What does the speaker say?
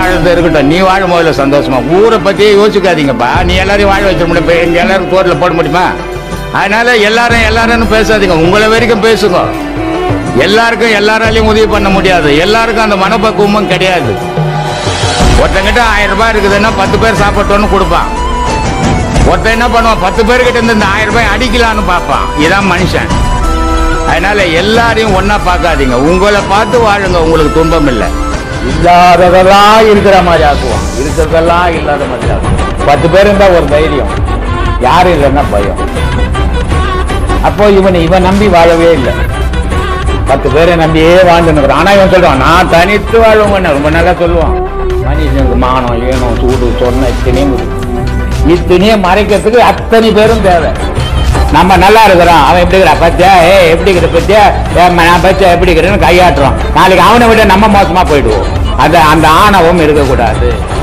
வாழறது இருக்கட்டும் நீ வாழ முதல்ல சந்தோஷமா ஊரை பத்தியே யோசிக்காதீங்கப்பா நீ எல்லாரையும் வாழ வச்சிட முடியும் இப்ப எங்க எல்லாரும் தோட்டில் போட முடியுமா அதனால எல்லாரும் எல்லாரும் பேசாதீங்க உங்களை வரைக்கும் பேசுங்க எல்லாருக்கும் எல்லாராலையும் உதவி பண்ண முடியாது எல்லாருக்கும் அந்த மனப்பக்குவமும் கிடையாது ஒருத்தங்கிட்ட ஆயிரம் ரூபாய் இருக்குதுன்னா பத்து பேர் சாப்பிட்டோன்னு கொடுப்பான் ஒருத்தன் என்ன பண்ணுவான் பத்து பேர்கிட்ட இருந்து இந்த ஆயிரம் ரூபாய் அடிக்கலான்னு பார்ப்பான் இதான் மனுஷன் அதனால எல்லாரையும் ஒண்ணா பார்க்காதீங்க உங்களை பார்த்து வாழுங்க உங்களுக்கு துன்பம் இல்லை இல்லாததெல்லாம் இருக்கிற மாதிரி ஆக்குவான் இருக்கிறதெல்லாம் இல்லாத மாதிரி ஆக்குவான் பத்து பேர் இருந்தா ஒரு தைரியம் யாரும் இல்லைன்னா பயம் அப்போ இவன் இவன் நம்பி வாழவே இல்லை பத்து பேரை நம்பியே வாழ்ந்துன்னு ஆனா இவன் சொல்றான் நான் தனித்து வாழ்வங்க ரொம்ப நல்லா சொல்லுவான் மனுஷனுக்கு மானம் ஏனம் சூடு சொன்ன இத்தனையும் இருக்கு. இத்தனையும் மறைக்கிறதுக்கு அத்தனை பேரும் தேவை நம்ம நல்லா இருக்கிறோம் அவன் எப்படி இருக்கிறா பத்தியா ஏ எப்படி இருக்கிற பத்தியா ஏம்மா, நான் பத்தியா எப்படி இருக்கிறேன்னு கையாட்டுறோம் நாளைக்கு அவனை விட நம்ம மோசமா போயிடுவோம் அந்த அந்த ஆணவம் இருக்கக்கூடாது